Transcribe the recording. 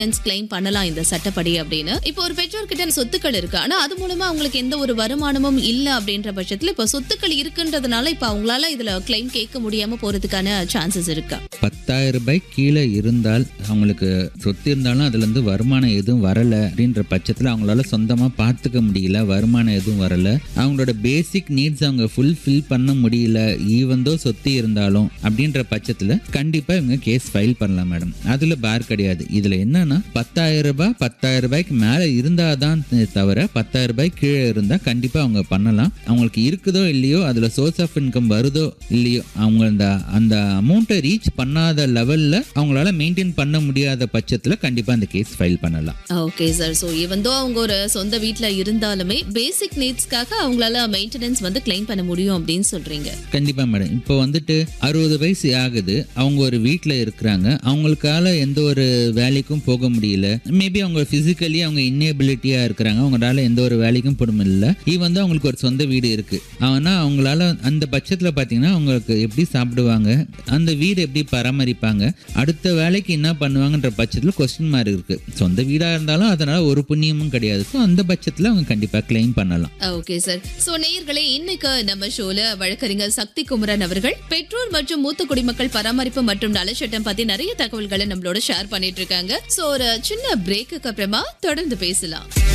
claim பண்ணலாம் இந்த சட்டப்படி அப்படின்னு இப்போ ஒரு பெற்றோர்கிட்ட சொத்துக்கள் இருக்கு ஆனா அது மூலமா அவங்களுக்கு எந்த ஒரு வருமானமும் இல்ல அப்படின்ற பட்சத்துல இப்போ சொத்துக்கள் இருக்குன்றதுனால இப்போ அவங்களால இதுல கிளைம் கேட்க முடியாம போறதுக்கான சான்சஸ் இருக்கா பத்தாயிரம் ரூபாய் கீழே இருந்தால் அவங்களுக்கு சொத்து இருந்தாலும் அதுல இருந்து வருமானம் எதுவும் வரல அப்படின்ற பட்சத்தில் அவங்களால சொந்தமா பார்த்துக்க முடியல வருமானம் எதுவும் வரல அவங்களோட பேசிக் நீட்ஸ் அவங்க ஃபுல்ஃபில் பண்ண முடியல ஈவந்தோ சொத்து இருந்தாலும் அப்படின்ற பட்சத்தில் கண்டிப்பா இவங்க கேஸ் ஃபைல் பண்ணலாம் மேடம் அதுல பார் கிடையாது இதுல என்னன்னா பத்தாயிரம் ரூபாய் பத்தாயிரம் ரூபாய்க்கு மேல இருந்தாதான் தவிர பத்தாயிரம் ரூபாய் கீழே இருந்தா கண்டிப்பா அவங்க பண்ணலாம் அவங்களுக்கு இருக்குதோ இல்லையோ அதுல சோர்ஸ் ஆஃப் இன்கம் வருதோ இல்லையோ அவங்க அந்த அந்த அமௌண்ட்டை ரீச் பண்ணாத லெவல்ல அவங்களால மெயின்டைன் பண்ண முடியாத பட்சத்துல கண்டிப்பா அந்த கேஸ் ஃபைல் பண்ணலாம் ஓகே சார் ஸோ இவந்தோ அவங்க ஒரு சொந்த வீட்ல இருந்தாலுமே பேசிக் நீட்ஸ்க்காக அவங்களால மெயின்டெனன்ஸ் வந்து கிளைம் பண்ண முடியும் அப்படின்னு சொல்றீங்க கண்டிப்பா மேடம் இப்போ வந்துட்டு அறுபது வயசு ஆகுது அவங்க ஒரு வீட்டில் இருக்கிறாங்க அவங்களுக்கால எந்த ஒரு வேலைக்கும் போக முடியல மேபி அவங்க பிசிக்கலி அவங்க இன்னேபிலிட்டியா இருக்கிறாங்க அவங்களால எந்த ஒரு வேலைக்கும் போட முடியல இது வந்து அவங்களுக்கு ஒரு சொந்த வீடு இருக்கு ஆனா அவங்களால அந்த பட்சத்தில் பார்த்தீங்கன்னா அவங்களுக்கு எப்படி சாப்பிடுவாங்க அந்த வீடு எப்படி பராமரிப்பாங்க அடுத்த வேலைக்கு என்ன பண்ணுவாங்கன்ற பட்சத்தில் கொஸ்டின் மார்க் இருக்கு சொந்த வீடாக இருந்தாலும் அதனால ஒரு புண்ணியமும் கிடையாது ஸோ அந்த பட்சத்தில் அவங்க கண்டிப்பாக கிளைம் பண்ணலாம் ஓகே சார் சோ நேயர்களே இன்னைக்கு நம்ம ஷோல வழக்கறிஞர் சக்தி குமரன் அவர்கள் பெற்றோர் மற்றும் மூத்த குடிமக்கள் பராமரிப்பு மற்றும் நலச்சட்டம் பத்தி நிறைய தகவல்களை நம்மளோட ஷேர் பண்ணிட்டு இருக்காங்க சோ ஒரு சின்ன பிரேக்குக்கு அப்புறமா தொடர்ந்து பேசலாம்